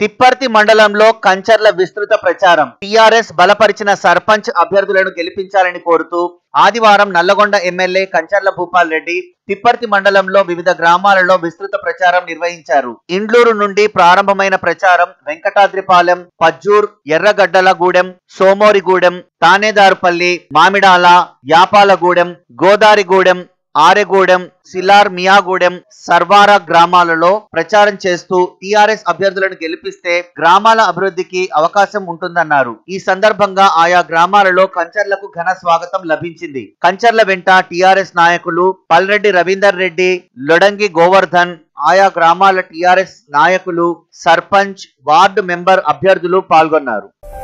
తిప్పర్తి మండలంలో కంచర్ల విస్తృత ప్రచారం టిఆర్ఎస్ బలపరిచిన సర్పంచ్ అభ్యర్థులను గెలిపించాలని కోరుతూ ఆదివారం నల్లగొండ ఎమ్మెల్యే కంచర్ల భూపాల్ రెడ్డి తిప్పర్తి మండలంలో వివిధ గ్రామాలలో విస్తృత ప్రచారం నిర్వహించారు ఇండ్లూరు నుండి ప్రారంభమైన ప్రచారం వెంకటాద్రిపాలెం పజ్జూర్ ఎర్రగడ్డలగూడెం సోమోరిగూడెం తానేదారుపల్లి మామిడాల యాపాలగూడెం గోదారిగూడెం ఆరెగూడెం సిలార్ మియాగూడెం సర్వారా గ్రామాలలో ప్రచారం చేస్తూ టీఆర్ఎస్ అభ్యర్థులను గెలిపిస్తే గ్రామాల అభివృద్ధికి అవకాశం ఉంటుందన్నారు ఈ సందర్భంగా ఆయా గ్రామాలలో కంచర్లకు ఘన స్వాగతం లభించింది కంచర్ల వెంట టీఆర్ఎస్ నాయకులు పల్రెడ్డి రవీందర్ రెడ్డి లొడంగి గోవర్ధన్ ఆయా గ్రామాల టీఆర్ఎస్ నాయకులు సర్పంచ్ వార్డు మెంబర్ అభ్యర్థులు పాల్గొన్నారు